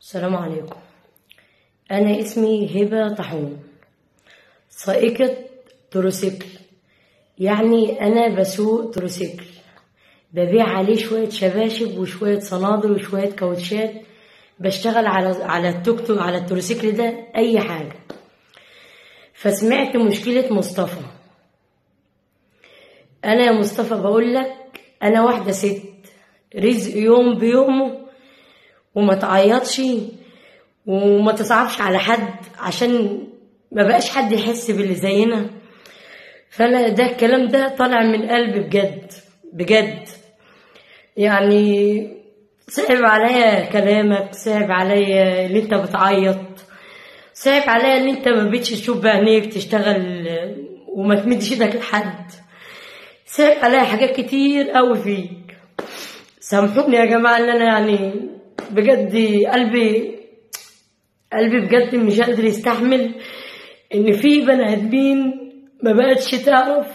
السلام عليكم أنا اسمي هبة طاحون سائقة تروسيكل يعني أنا بسوق تروسيكل ببيع عليه شوية شباشب وشوية صنادل وشوية كاوتشات بشتغل على على التوك توك على التروسيكل ده أي حاجة فسمعت مشكلة مصطفى أنا يا مصطفى بقول لك أنا واحدة ست رزق يوم بيومه وما تعيطش وما تصعبش على حد عشان ما بقاش حد يحس باللي زينا فانا ده الكلام ده طالع من قلبي بجد بجد يعني صعب عليا كلامك صعب عليا ان انت بتعيط صعب عليا ان انت ما بقتش تشوف بعينيك تشتغل وما تمدش ايدك لحد صعب عليا حاجات كتير قوي فيك سامحوني يا جماعه ان انا يعني بجد قلبي قلبي بجد مش قادر يستحمل ان في بني ادمين ما بقتش تعرف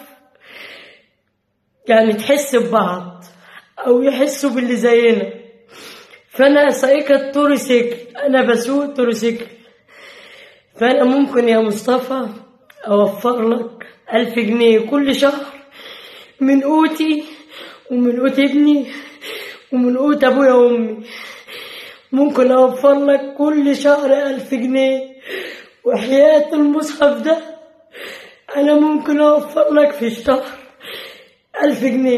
يعني تحس ببعض او يحسوا باللي زينا فانا سائقة توريسيكل انا بسوق توريسيكل فانا ممكن يا مصطفى اوفر لك الف جنيه كل شهر من قوتي ومن قوت ابني ومن قوت ابويا وامي ممكن اوفر لك كل شهر الف جنيه وحياة المصحف ده انا ممكن اوفر لك في الشهر الف جنيه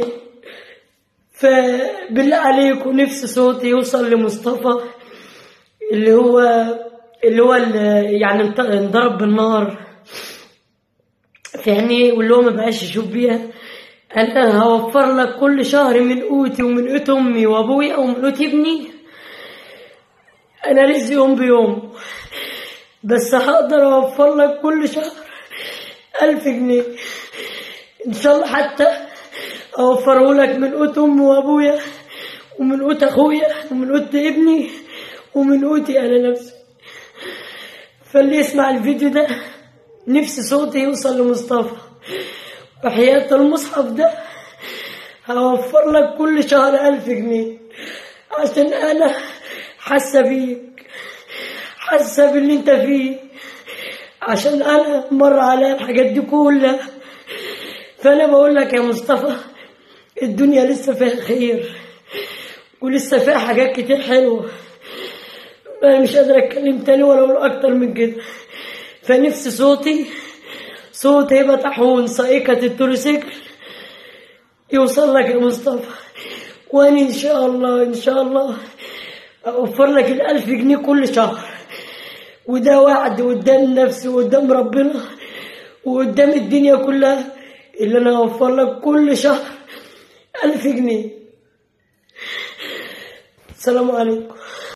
فبالله عليك ونفس صوتي يوصل لمصطفى اللي هو اللي هو اللي يعني انضرب بالنار في عينيه واللي هو ما بقاش يشوف بيها انا هوفر لك كل شهر من قوتي ومن قوت امي وابويا ومن قوت ابني انا رزق يوم بيوم بس هقدر اوفر لك كل شهر الف جنيه ان شاء الله حتى اوفره لك من قوت امي وابويا ومن قوت اخويا ومن قوت ابني ومن قوتي انا نفسي فاللي يسمع الفيديو ده نفسي صوتي يوصل لمصطفى وحياة المصحف ده هوفر لك كل شهر ألف جنيه عشان أنا حاسة بيك حاسة باللي انت فيه عشان أنا مر عليا الحاجات دي كلها فأنا بقول لك يا مصطفى الدنيا لسه فيها خير ولسه فيها حاجات كتير حلوة أنا مش قادرة أتكلم تاني ولا أقول أكتر من كده فنفسي صوتي صوت هبة طاحون سائقة التروسيكل يوصل لك يا مصطفى وأنا إن شاء الله إن شاء الله أوفر لك الألف جنيه كل شهر وده وعد قدام نفسي وقدام ربنا وقدام الدنيا كلها اللي أنا أوفر لك كل شهر ألف جنيه السلام عليكم